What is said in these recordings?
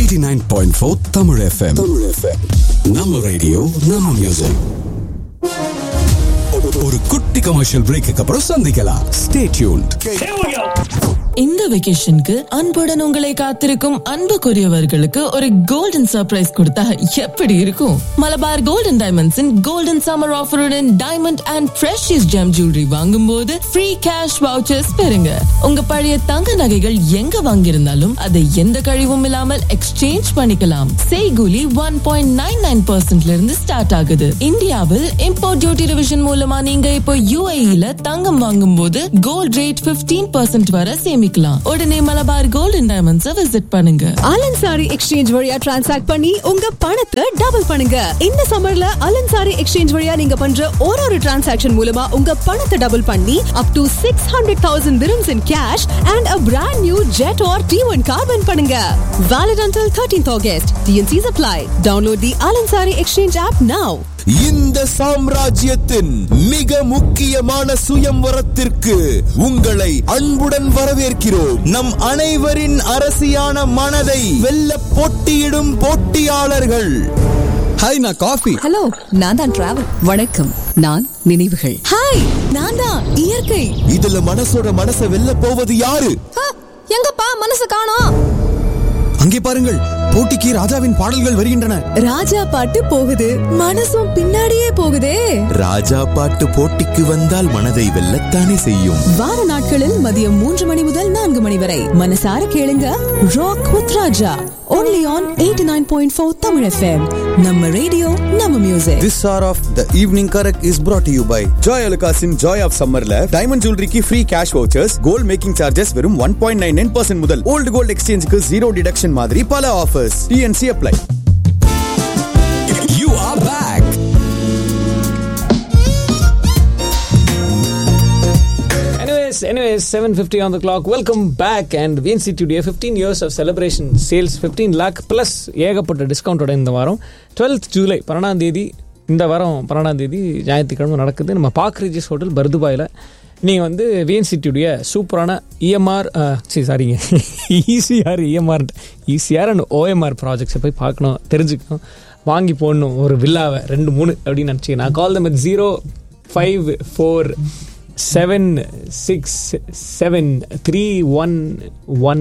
89.4 Tamil FM. Tamil FM. நம்ம radio நம்ம music ஒரு குட்டி கமர்ஷியல் பிரேக்கு அப்புறம் சந்திக்கலாம் ஸ்டே டியூன்ட் இந்த வெகேஷனுக்கு அன்புடன் உங்களை காத்திருக்கும் அன்புக்குரியவர்களுக்கு ஒரு கோல்டன் சர்ப்ரைஸ் கொடுத்தா எப்படி இருக்கும் மலபார் கோல்டன் டைமண்ட்ஸின் கோல்டன் சம்மர் ஆஃபருடன் diamond and precious gem jewellery வாங்கும் போது ஃப்ரீ கேஷ் வவுச்சர்ஸ் பெறுங்க உங்க பழைய தங்க நகைகள் எங்க வாங்கியிருந்தாலும் அதை எந்த கழிவும் இல்லாமல் எக்ஸ்சேஞ்ச் பண்ணிக்கலாம் செய்கூலி ஒன் பாயிண்ட் நைன் நைன் பர்சன்ட்ல இருந்து ஸ்டார்ட் ஆகுது இந்தியாவில் இம்போர்ட் டியூட்டி ரிவிஷன் மூலமா நீங்க இப்போ யூஏஇல தங்கம் வாங்கும் போது கோல்ட் ரேட் 15% பர்சன்ட் வரை சேமிக்கலாம் உடனே மலபார் கோல்டன் டைமண்ட்ஸை விசிட் பண்ணுங்க அலன்சாரி எக்ஸ்சேஞ்ச் வழியா டிரான்சாக்ட் பண்ணி உங்க பணத்தை டபுள் பண்ணுங்க இந்த சம்மர்ல அலன்சாரி எக்ஸ்சேஞ்ச் வழியா நீங்க பண்ற ஒரு ஒரு டிரான்சாக்ஷன் மூலமா உங்க பணத்தை டபுள் பண்ணி up to six hundred thousand dirhams in cash and a brand new jet or T1 car win பண்ணுங்க valid until 13th August TNC's apply download the Alansari exchange app now இந்த சாம்ராஜ்யத்தின் மிக முக்கியமான சுயம்வரத்திற்கு உங்களை அன்புடன் வரவேற்கிறோம் நம் அனைவரின் அரசியான மனதை வெல்ல போட்டியிடும் போட்டியாளர்கள் ஹாய் நான் காஃபி ஹலோ நான் தான் டிராவல் வணக்கம் நான் நினைவுகள் ஹாய் நான் தான் இயற்கை இதுல மனசோட மனசை வெல்ல போவது யாரு எங்கப்பா மனசு காணோம் அங்கே பாருங்கள் போட்டிக்கு ராஜாவின் பாடல்கள் வருகின்றன ராஜா பாட்டு போகுது மனசும் பின்னாடியே போகுதே ராஜா பாட்டு போட்டிக்கு வந்தால் மனதை வெல்லத்தானே செய்யும் வார நாட்களில் மதியம் மூன்று மணி முதல் நான்கு மணி வரை மனசார கேளுங்க rock with Raja only on eighty nine point four Tamil FM நம்ம ரேடியோ நம்ம music This hour of the evening correct is brought to you by Joy Alukasin Joy of Summerல டைமண்ட் ஜுவல்லரிக்கு free cash vouchers gold making charges வெறும் one point nine nine percent முதல் old gold எக்ஸ்சேஞ்சுக்கு zero deduction மாதிரி பல offers T&C apply you are back Anyways, anyways, 750 on the clock. Welcome back and VNC Studio 15 years of celebration sales 15 lakh plus ஏகப்பட்ட டிஸ்கவுண்டோட இந்த வாரம் 12th July பன்னெண்டாம் தேதி இந்த வாரம் பன்னெண்டாம் தேதி ஞாயிற்றுக்கிழமை நடக்குது நம்ம பாக் ரிஜிஸ் ஹோட்டல் பர்துபாயில் நீங்கள் வந்து விஎன்சிடியுடைய சூப்பரான இஎம்ஆர் சரி சாரிங்க ECR EMR ECR and OMR ப்ராஜெக்ட்ஸை போய் பார்க்கணும் தெரிஞ்சுக்கணும் வாங்கி போடணும் ஒரு வில்லாவை ரெண்டு மூணு அப்படின்னு நினச்சிங்க நான் call them zero five four seven six seven three one one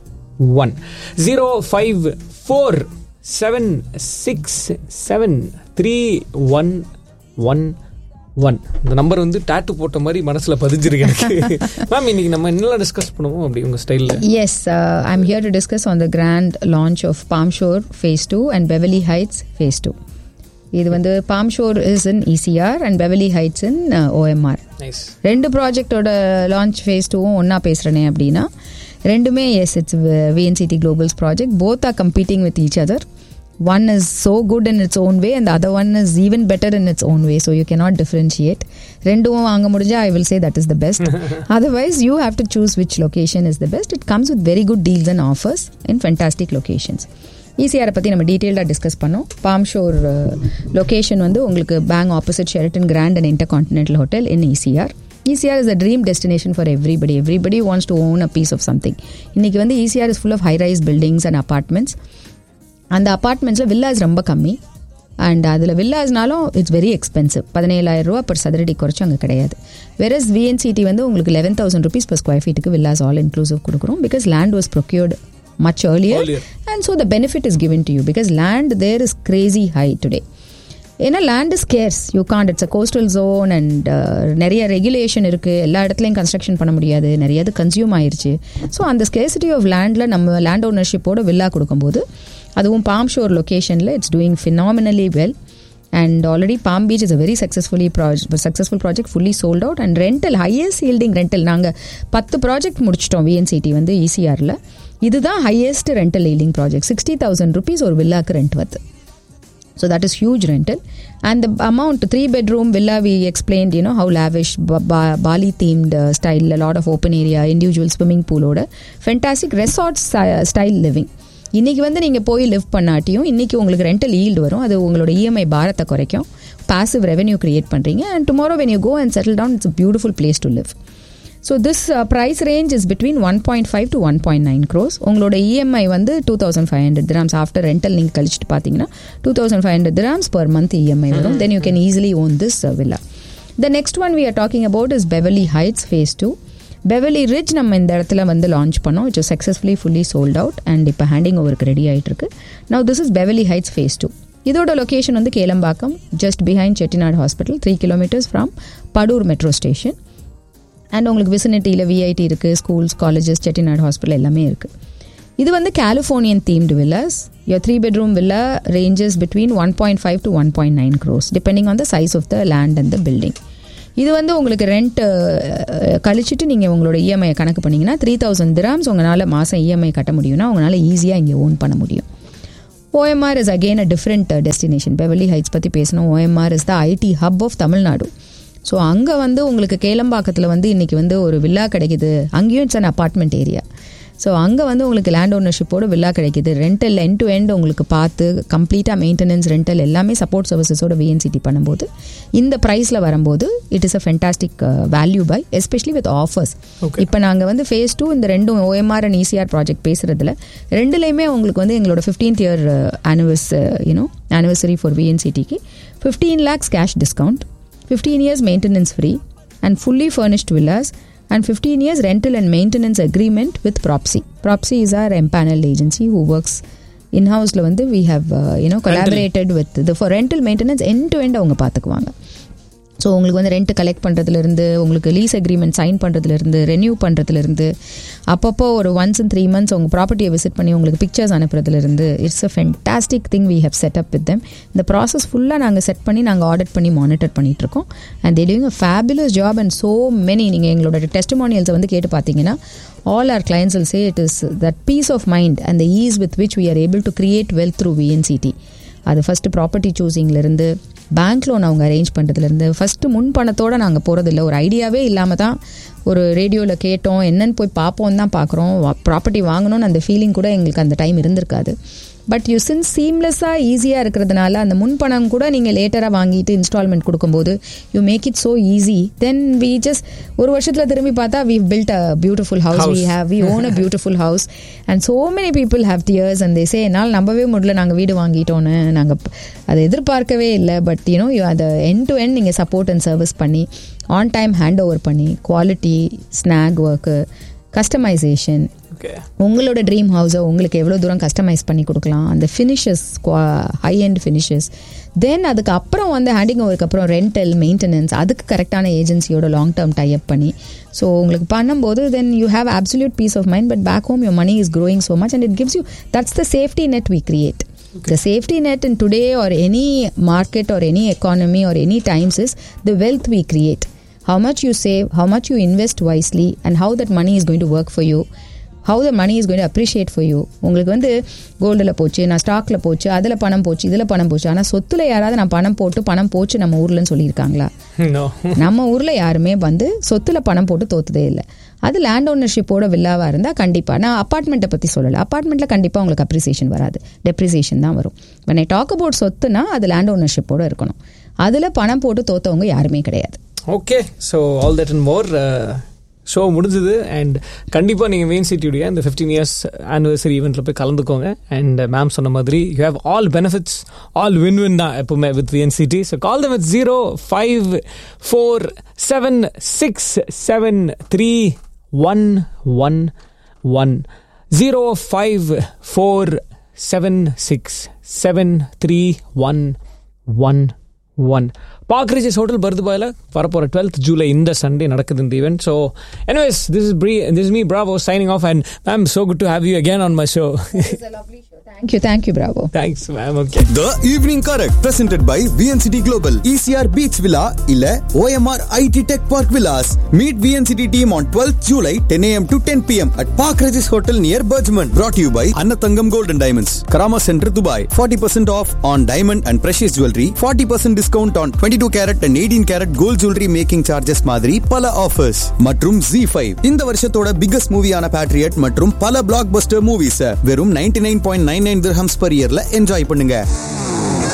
one zero five four seven six seven three one one one இந்த நம்பர் வந்து டாட்டு போட்ட மாதிரி மனசில் பதிஞ்சிருக்கு எனக்கு மேம் இன்னைக்கு நம்ம என்னெல்லாம் டிஸ்கஸ் பண்ணுவோம் அப்படி உங்கள் ஸ்டைலில் Yes, uh, I'm here to discuss on the grand launch of Palm Shore Phase 2 and Beverly Heights Phase 2. இது வந்து Palm Shore is in ECR and Beverly Heights in OMR nice ரெண்டு ப்ராஜெக்டோட லான்ச் ஃபேஸ் டூவும் ஒன்றா பேசுகிறேனே அப்படின்னா ரெண்டுமே yes it's VNCT Globals project both are competing with each other one is so good in its own way and other one is even better in its own way so you cannot differentiate ரெண்டும் வாங்க முடிஞ்சா I will say that is the best otherwise you have to choose which location is the best it comes with very good deals and offers in fantastic locations ஈசிஆரை பற்றி நம்ம டீட்டெயில்டாக discuss பண்ணோம் bomb sure location வந்து உங்களுக்கு bank opposite Sheraton Grand and Intercontinental hotel in ECR ECR is a dream destination for everybody everybody wants to own a piece of something இன்றைக்கி வந்து ECR is full of high rise buildings and apartments அந்த அப்பார்ட்மெண்ட்ஸில் villas ரொம்ப கம்மி and அதில் வில்லாஸ்னாலும் it's very expensive பதினேழாயிரம் ரூபா per சதுரடி குறைச்சு அங்கே கிடையாது வெரஸ் விஎன்சிடி வந்து உங்களுக்கு eleven thousand rupees per square ஃபீட்டுக்கு வில்லாஸ் ஆல் இன்க்ளூசிவ் கொடுக்குறோம் because land was procured much earlier, Earlier. and so the benefit is given to you because land there is crazy high today ஏன்னா land is scarce you can't it's a coastal zone and நிறைய regulation இருக்குது எல்லா இடத்துலையும் construction பண்ண முடியாது நிறைய இது consume ஆயிருச்சு ஸோ அந்த ஸ்கேர்சிட்டி ஆஃப் லேண்டில் நம்ம லேண்ட் ஓனர்ஷிப்போட வில்லா கொடுக்கும்போது அதுவும் பாம் ஷோர் லொக்கேஷனில் it's doing phenomenally well and already Palm Beach is a very successfully project successful project fully sold out and rental highest yielding rental நாங்கள் பத்து ப்ராஜெக்ட் முடிச்சிட்டோம் விஎன்சிடி வந்து ஈசிஆரில் இதுதான் highest rental yielding project sixty thousand rupees ஒரு வில்லாக்கு rent வருது So that is huge rental. And the amount, three bedroom villa, we explained, you know, how lavish, ba- ba- Bali themed uh, style, a lot of open area, individual swimming pool ஓட fantastic resort sti- style living. இன்னைக்கு வந்து நீங்க போய் live பண்ணாட்டியும் இன்னைக்கு உங்களுக்கு rental yield வரும் அது உங்களோட இஎம்ஐ பாரத்தை குறைக்கும் பாசிவ் ரெவென்யூ கிரியேட் பண்றீங்க and tomorrow when you go and settle down it's beautiful place to live so this price range is between one point five to one point nine crores உங்களோட EMI வந்து two thousand five hundred grams after rental நீங்கள் கழிச்சிட்டு பார்த்தீங்கன்னா two thousand five hundred grams per month EMI வரும் then you can easily own this villa the next one we are talking about is Beverly Heights phase two Beverly Ridge நம்ம இந்த இடத்துல வந்து launch பண்ணோம் it's successfully fully sold out and இப்போ handing ஓவருக்கு ready ஆகிட்டு இருக்கு now this is Beverly Heights phase two இதோட லொகேஷன் வந்து Kelambakkam just behind Chettinad hospital three kilometres from Padur metro station and உங்களுக்கு விசினிட்டியில் விஐடி இருக்குது ஸ்கூல்ஸ் காலேஜஸ் செட்டிநாடு ஹாஸ்பிட்டல் எல்லாமே இருக்குது இது வந்து Californian themed villas your three bedroom villa ranges between one point five to one point nine crores depending on the size of the land and the building இது வந்து உங்களுக்கு ரெண்ட் கழிச்சிட்டு நீங்கள் உங்களோட இஎம்ஐ கணக்கு பண்ணிங்கன்னா த்ரீ தௌசண்ட் திராம்ஸ் உங்களால் மாதம் இஎம்ஐ கட்ட முடியும்னா உங்களால் ஈஸியாக இங்கே ஓன் பண்ண முடியும் OMR is again a different destination Beverly Heights பற்றி பேசணும் OMR is the IT hub of Tamil Nadu so அங்கே வந்து உங்களுக்கு கேளம்பாக்கத்தில் வந்து இன்றைக்கி வந்து ஒரு வில்லா கிடைக்குது அங்கேயும் it's an apartment area so அங்கே வந்து உங்களுக்கு லேண்ட் ஓனர்ஷிப்போட வில்லா கிடைக்குது ரெண்டல் எண்ட் டு எண்ட் உங்களுக்கு பார்த்து கம்ப்ளீட்டாக மெயின்டெனன்ஸ் ரெண்டல் எல்லாமே சப்போர்ட் சர்வீசஸோட விஎன்சிடி பண்ணும்போது இந்த ப்ரைஸில் வரும்போது it is a fantastic value buy especially with offers இப்போ நாங்கள் வந்து ஃபேஸ் டூ இந்த ரெண்டும் ஓஎம்ஆர் அண்ட் இசிஆர் ப்ராஜெக்ட் பேசுகிறதுல ரெண்டுலேயுமே உங்களுக்கு வந்து எங்களோட fifteenth year anniversary you know anniversary for விஎன்சிடிக்கு fifteen lakhs cash discount 15 years maintenance free and fully furnished villas and 15 years rental and maintenance agreement with Propsy. Propsy is our empaneled agency who works in-house ல வந்து we have uh, you know collaborated with the for rental maintenance end to end அவங்க பார்த்துக்குவாங்க so உங்களுக்கு வந்து rent collect பண்ணுறதுலேருந்து உங்களுக்கு lease agreement sign பண்ணுறதுலேருந்து renew பண்ணுறதுலேருந்து அப்பப்போ ஒரு ஒன்ஸ் இன் த்ரீ மந்த்ஸ் உங்கள் ப்ராப்பர்ட்டியை விசிட் பண்ணி உங்களுக்கு பிக்சர்ஸ் அனுப்புறதுலேருந்து it's a fantastic thing we have set up with them இந்த ப்ராசஸ் ஃபுல்லாக நாங்கள் செட் பண்ணி நாங்கள் ஆர்டர் பண்ணி மானிட்டர் பண்ணிகிட்ருக்கோம் and they doing a fabulous job and so many நீங்கள் எங்களோட டெஸ்டிமோனியல்ஸை வந்து கேட்டு பார்த்தீங்கன்னா all our clients will say it is that peace of mind and the ease with which we are able to create wealth through VNCT. அது first property சூஸிங்லேருந்து bank loan அவங்க arrange பண்ணுறதுலேருந்து first முன் பணத்தோடு நாங்கள் போகிறதில்ல ஒரு ஐடியாவே இல்லாமல் தான் ஒரு ரேடியோவில் கேட்டோம் என்னன்னு போய் பார்ப்போம் தான் பார்க்குறோம் ப்ராப்பர்ட்டி வாங்கணும்னு அந்த ஃபீலிங் கூட எங்களுக்கு அந்த டைம் இருந்திருக்காது பட் யூ சின்ஸ் சீம்லெஸ்ஸாக ஈஸியாக இருக்கிறதுனால அந்த முன்பணம் கூட நீங்கள் லேட்டராக வாங்கிட்டு இன்ஸ்டால்மெண்ட் கொடுக்கும்போது you make it so easy then we just ஒரு வருஷத்தில் திரும்பி பார்த்தா we build a beautiful house we have we own a beautiful house and so many people have tears and these என்னால் நம்பவே முடியல நாங்கள் வீடு வாங்கிட்டோன்னு நாங்கள் அதை எதிர்பார்க்கவே இல்லை பட் யூனோ அதை என் டு என் நீங்கள் சப்போர்ட் அண்ட் சர்வீஸ் பண்ணி ஆன் டைம் ஹேண்ட் ஓவர் பண்ணி குவாலிட்டி ஸ்நாக் ஒர்க்கு கஸ்டமைசேஷன் உங்களோட ட்ரீம் ஹவுஸை உங்களுக்கு எவ்வளோ தூரம் கஸ்டமைஸ் பண்ணி கொடுக்கலாம் அந்த finishes high and finishes then அதுக்கு அப்புறம் வந்து ஹேண்டிங் ஓவருக்கு அப்புறம் ரெண்டல் மெயின்டெனன்ஸ் அதுக்கு கரெக்டான ஏஜென்சியோட லாங் டேர்ம் டைப் பண்ணி ஸோ உங்களுக்கு பண்ணும்போது then you have absolute peace of mind but back home your money is growing so much and it gives you that's the safety net we create The safety net in today or any market or any economy or any times is the wealth we create. How much you save, how much you invest wisely, and how that money is going to work for you. How the money is going appreciate for you உங்களுக்கு வந்து கோல்டில் போச்சு நான் ஸ்டாக்ல போச்சு அதில் பணம் போச்சு இதில் பணம் போச்சு ஆனால் சொத்துல யாராவது நான் பணம் போட்டு பணம் போச்சு நம்ம ஊர்லன்னு சொல்லியிருக்காங்களா நம்ம ஊரில் யாருமே வந்து சொத்துல பணம் போட்டு தோத்ததே இல்லை அது லேண்ட் ஓனர்ஷிப்போட வில்லாவாக இருந்தால் கண்டிப்பாக நான் அப்பார்ட்மெண்ட்டை பற்றி சொல்லலை அப்பார்ட்மெண்ட்டில் கண்டிப்பாக உங்களுக்கு அப்ரிசியேஷன் வராது டெப்ரிசியேஷன் தான் வரும் when ஐ டாக் அபவுட் சொத்துனா அது லேண்ட் ஓனர்ஷிப்போட இருக்கணும் அதில் பணம் போட்டு தோத்தவங்க யாருமே கிடையாது okay so all that and more show முடிஞ்சது அண்ட் கண்டிப்பாக நீங்கள் மெயின் சிட்டியுடைய இந்த ஃபிஃப்டீன் இயர்ஸ் ஆனிவர்சரி ஈவெண்ட்டில் போய் கலந்துக்கோங்க அண்ட் மேம் சொன்ன மாதிரி you have all benefits all win win தான் எப்பவுமே with VNCD so call them with zero five four seven six seven three one one one zero five four seven six seven three one one one பாக்ரிஜஸ் hotel பர்துபாயில் வரப்போகிற twelfth July இந்த Sunday நடக்குது இந்த event so anyways this is free this me Bravo signing off and ma'am so good to have you again on my show thank you thank you Bravo thanks ma'am okay The Evening Correct presented by VNCT Global ECR Beach Villa இல்ல OMR IT Tech Park Villas. Meet VNCT team on 12th July 10 a.m. to 10 p.m. at Park Regis Hotel near Bergman. Brought to you by Annatangam Gold and Diamonds, Karama Center, Dubai. 40% off on diamond and precious jewelry. 40% discount on 22 carat and 18 carat gold jewelry making charges மாதிரி பல offers மற்றும் Z5 இந்த வருஷத்தோட biggest மூவியான Patriot மற்றும் பல black Bastar movies வெறும் 99.99 nine nine dirhams per yearல enjoy பண்ணுங்க